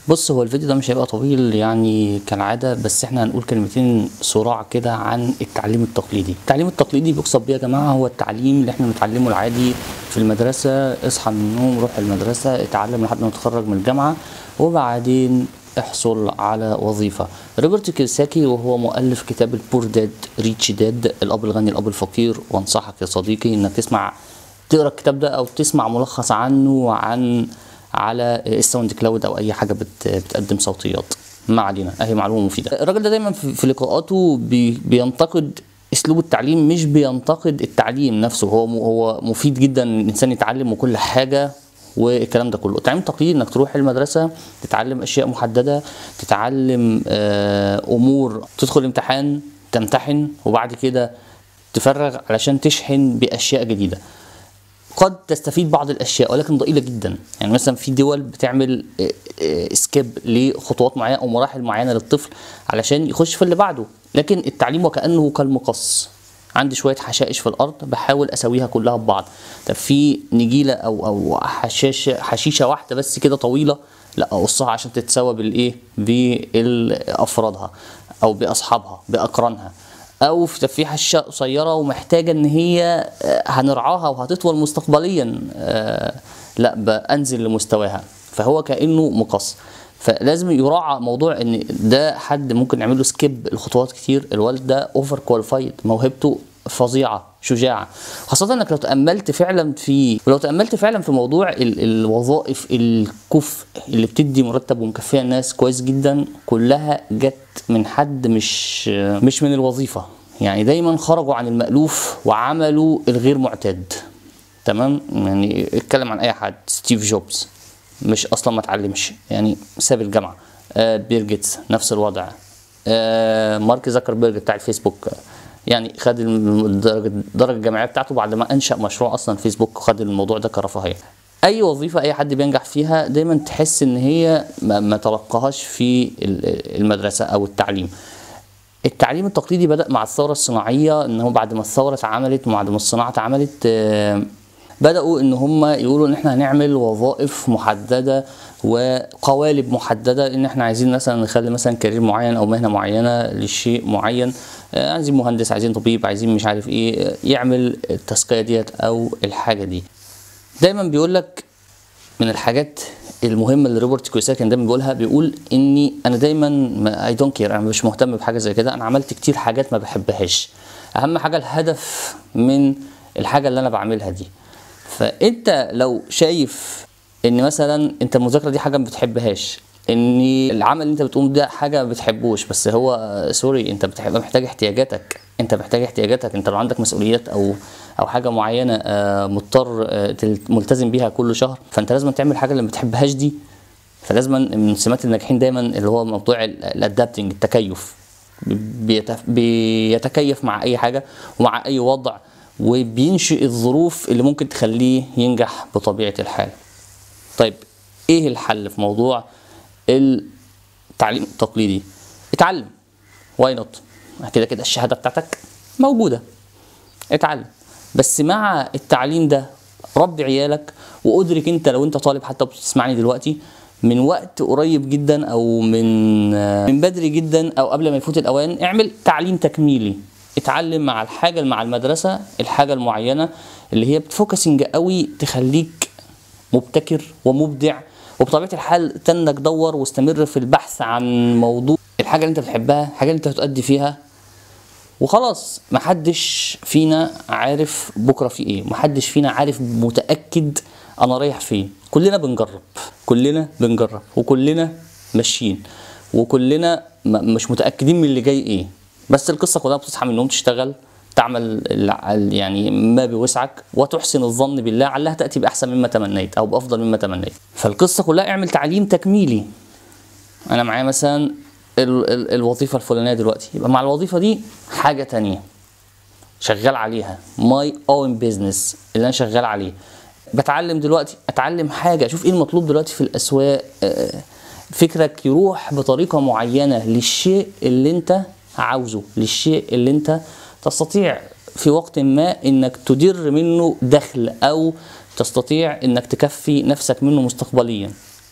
بص هو الفيديو ده مش هيبقى طويل يعني كالعادة بس احنا هنقول كلمتين صراع كده عن التعليم التقليدي التعليم التقليدي بيقصد بيه يا جماعة هو التعليم اللي احنا بنتعلمه العادي في المدرسة اصحى من النوم روح المدرسة اتعلم لحد ما تتخرج من الجامعة وبعدين احصل على وظيفة روبرت كيوساكي وهو مؤلف كتاب البور داد ريتش داد الأب الغني الأب الفقير وانصحك يا صديقي انك تسمع تقرا الكتاب ده او تسمع ملخص عنه عن على الساوند كلاود او اي حاجه بت بتقدم صوتيات ما علينا اهي معلومه مفيده الراجل ده دايما في في لقاءاته بي بينتقد اسلوب التعليم مش بينتقد التعليم نفسه هو م- هو مفيد جدا ان الانسان يتعلم وكل حاجه والكلام ده كله التعليم التقليدي انك تروح المدرسه تتعلم اشياء محدده تتعلم آه، امور تدخل امتحان تمتحن وبعد كده تفرغ علشان تشحن باشياء جديده قد تستفيد بعض الاشياء ولكن ضئيله جدا يعني مثلا في دول بتعمل سكيب لخطوات معينه او مراحل معينه للطفل علشان يخش في اللي بعده لكن التعليم وكانه كالمقص عندي شويه حشائش في الارض بحاول اسويها كلها ببعض طب في نجيله او او حشاشه حشيشه واحده بس كده طويله لا اقصها عشان تتساوى بالايه بافرادها او باصحابها باقرانها او في في حشه قصيره ومحتاجه ان هي آه، هنرعاها وهتطول مستقبليا آه، لا بانزل لمستواها فهو كانه مقص فلازم يراعى موضوع ان ده حد ممكن نعمل له سكيب الخطوات كتير الولد ده اوفر كواليفايد موهبته فظيعه شجاعه خاصه انك لو تاملت فعلا في ولو تاملت فعلا في موضوع ال- الوظائف الكفء اللي بتدي مرتب ومكفيه الناس كويس جدا كلها جت من حد مش مش من الوظيفه يعني دايما خرجوا عن المألوف وعملوا الغير معتاد تمام يعني اتكلم عن اي حد ستيف جوبز مش اصلا ما اتعلمش يعني ساب الجامعه آه بيل جيتس نفس الوضع آه مارك زكربيرج بتاع الفيسبوك يعني خد الم- الدرجه الدرجه الجامعيه بتاعته بعد ما انشا مشروع اصلا فيسبوك خد الموضوع ده كرفاهيه اي وظيفه اي حد بينجح فيها دايما تحس ان هي ما, ما تلقاهاش في ال- المدرسه او التعليم التعليم التقليدي بدأ مع الثورة الصناعية ان هو بعد ما الثورة اتعملت وبعد ما الصناعة اتعملت آه، بدأوا ان هم يقولوا ان احنا هنعمل وظائف محددة وقوالب محددة ان احنا عايزين مثلا نخلي مثلا كارير معين او مهنة معينة لشيء معين آه، عايزين مهندس عايزين طبيب عايزين مش عارف ايه آه، يعمل التاسكية ديت او الحاجة دي دايما بيقول لك من الحاجات المهمه اللي روبرت كيوساكي كان دايما بيقولها بيقول اني انا دايما اي دونت كير انا مش مهتم بحاجه زي كده انا عملت كتير حاجات ما بحبهاش اهم حاجه الهدف من الحاجه اللي انا بعملها دي فانت لو شايف ان مثلا انت المذاكره دي حاجه ما بتحبهاش ان العمل اللي انت بتقوم ده حاجه ما بتحبوش بس هو سوري انت بتحب محتاج احتياجاتك انت محتاج احتياجاتك انت لو عندك مسؤوليات او او حاجه معينه آه، مضطر آه، تل- ملتزم بيها كل شهر فانت لازم تعمل حاجه اللي ما بتحبهاش دي فلازم من سمات الناجحين دايما اللي هو موضوع الادابتنج التكيف بيت- بيتكيف مع اي حاجه ومع اي وضع وبينشئ الظروف اللي ممكن تخليه ينجح بطبيعه الحال طيب ايه الحل في موضوع التعليم التقليدي اتعلم واي نوت كده كده الشهاده بتاعتك موجوده اتعلم بس مع التعليم ده ربي عيالك وادرك انت لو انت طالب حتى بتسمعني دلوقتي من وقت قريب جدا او من من بدري جدا او قبل ما يفوت الاوان اعمل تعليم تكميلي اتعلم مع الحاجه مع المدرسه الحاجه المعينه اللي هي بتفوكسنج قوي تخليك مبتكر ومبدع وبطبيعه الحال تنك دور واستمر في البحث عن موضوع الحاجه اللي انت بتحبها الحاجه اللي انت هتؤدي فيها وخلاص محدش فينا عارف بكره في ايه محدش فينا عارف متاكد انا رايح فين كلنا بنجرب كلنا بنجرب وكلنا ماشيين وكلنا م- مش متاكدين من اللي جاي ايه بس القصه كلها بتصحى من النوم تشتغل تعمل الع- ال- يعني ما بوسعك وتحسن الظن بالله علها تاتي باحسن مما تمنيت او بافضل مما تمنيت فالقصه كلها اعمل تعليم تكميلي انا معايا مثلا ال ال الوظيفه الفلانيه دلوقتي يبقى مع الوظيفه دي حاجه تانية شغال عليها ماي اون بيزنس اللي انا شغال عليه بتعلم دلوقتي اتعلم حاجه اشوف ايه المطلوب دلوقتي في الاسواق آه، فكرك يروح بطريقه معينه للشيء اللي انت عاوزه للشيء اللي انت تستطيع في وقت ما انك تدر منه دخل او تستطيع انك تكفي نفسك منه مستقبليا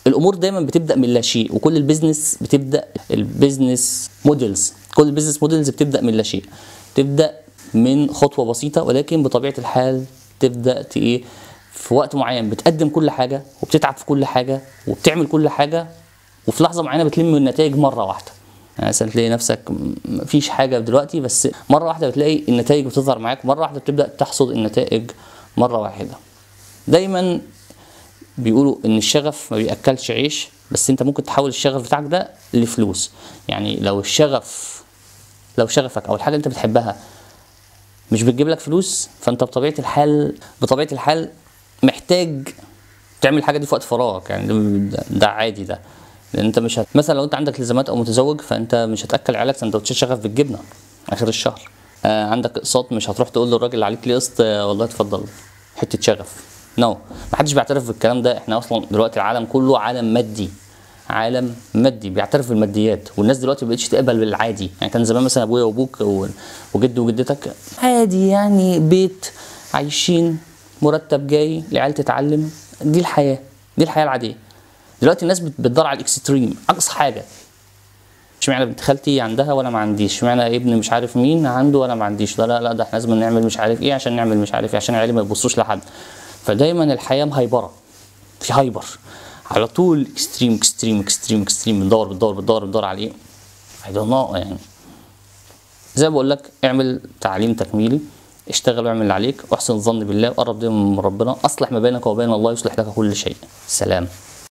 الامور دايما بتبدا من لا شيء وكل البيزنس بتبدا البيزنس موديلز كل البيزنس موديلز بتبدا من لا شيء تبدا من خطوه بسيطه ولكن بطبيعه الحال تبدا ت- ايه في وقت معين بتقدم كل حاجه وبتتعب في كل حاجه وبتعمل كل حاجه وفي لحظه معينه بتلم النتائج مره واحده يعني مثلا تلاقي نفسك م- مفيش حاجه دلوقتي بس مره واحده بتلاقي النتائج بتظهر معاك مره واحده بتبدا تحصد النتائج مره واحده دايما بيقولوا ان الشغف ما بياكلش عيش بس انت ممكن تحول الشغف بتاعك ده لفلوس يعني لو الشغف لو شغفك او الحاجه اللي انت بتحبها مش بتجيب لك فلوس فانت بطبيعه الحال بطبيعه الحال محتاج تعمل الحاجه دي في وقت فراغك يعني ده, ده عادي ده لان انت مش هت... مثلا لو انت عندك التزامات او متزوج فانت مش هتاكل عيالك سندوتشات شغف بالجبنه اخر الشهر آه عندك اقساط مش هتروح تقول للراجل اللي عليك ليه قسط آه والله اتفضل حته شغف نو no. محدش بيعترف بالكلام ده احنا اصلا دلوقتي العالم كله عالم مادي عالم مادي بيعترف بالماديات والناس دلوقتي ما بقتش تقبل بالعادي يعني كان زمان مثلا ابويا وابوك و- وجد وجدتك عادي يعني بيت عايشين مرتب جاي العيال تتعلم دي الحياه دي الحياه العاديه دلوقتي الناس بت- بتدور على الاكستريم اقصى حاجه اشمعنى بنت خالتي عندها وانا ما عنديش اشمعنى ابن مش عارف مين عنده وانا ما عنديش لا لا لا ده احنا لازم نعمل مش عارف ايه عشان نعمل مش عارف ايه عشان العيال ما يبصوش لحد فدايما الحياه مهيبره في هايبر على طول اكستريم اكستريم اكستريم اكستريم بتدور بتدور بتدور بتدور على ايه I don't know يعني زي ما بقول لك اعمل تعليم تكميلي اشتغل واعمل اللي عليك واحسن الظن بالله وقرب دايما من ربنا اصلح ما بينك وبين الله يصلح لك كل شيء سلام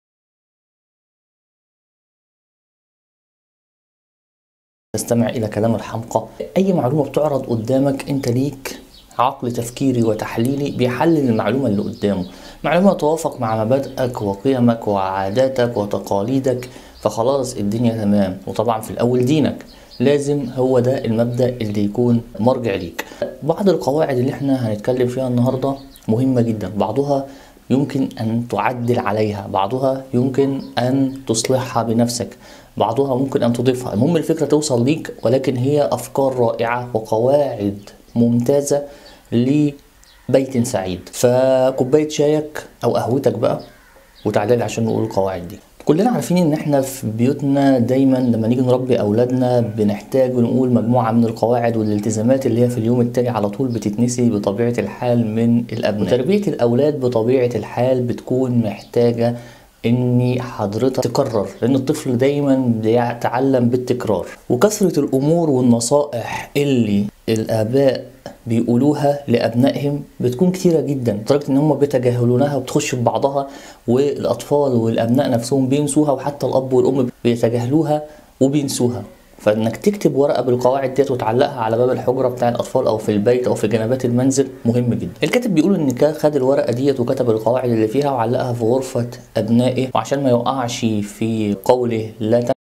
تستمع إلى كلام الحمقى أي معلومة بتعرض قدامك أنت ليك عقل تفكيري وتحليلي بيحلل المعلومة اللي قدامه معلومة توافق مع مبادئك وقيمك وعاداتك وتقاليدك فخلاص الدنيا تمام وطبعا في الأول دينك لازم هو ده المبدأ اللي يكون مرجع ليك بعض القواعد اللي احنا هنتكلم فيها النهاردة مهمة جدا بعضها يمكن أن تعدل عليها بعضها يمكن أن تصلحها بنفسك بعضها ممكن أن تضيفها المهم الفكرة توصل ليك ولكن هي أفكار رائعة وقواعد ممتازة لبيت سعيد فكوباية شايك أو قهوتك بقى وتعالى لي عشان نقول القواعد دي كلنا عارفين ان احنا في بيوتنا دايما لما نيجي نربي اولادنا بنحتاج نقول مجموعه من القواعد والالتزامات اللي هي في اليوم التالي على طول بتتنسي بطبيعه الحال من الابناء وتربيه الاولاد بطبيعه الحال بتكون محتاجه ان حضرتك تكرر لان الطفل دايما بيتعلم بالتكرار وكثره الامور والنصائح اللي الاباء بيقولوها لابنائهم بتكون كتيره جدا لدرجه ان هم بيتجاهلونها وبتخش في بعضها والاطفال والابناء نفسهم بينسوها وحتى الاب والام بيتجاهلوها وبينسوها فانك تكتب ورقه بالقواعد ديت وتعلقها على باب الحجره بتاع الاطفال او في البيت او في جنبات المنزل مهم جدا الكاتب بيقول ان كان خد الورقه ديت وكتب القواعد اللي فيها وعلقها في غرفه ابنائه وعشان ما يوقعش في قوله لا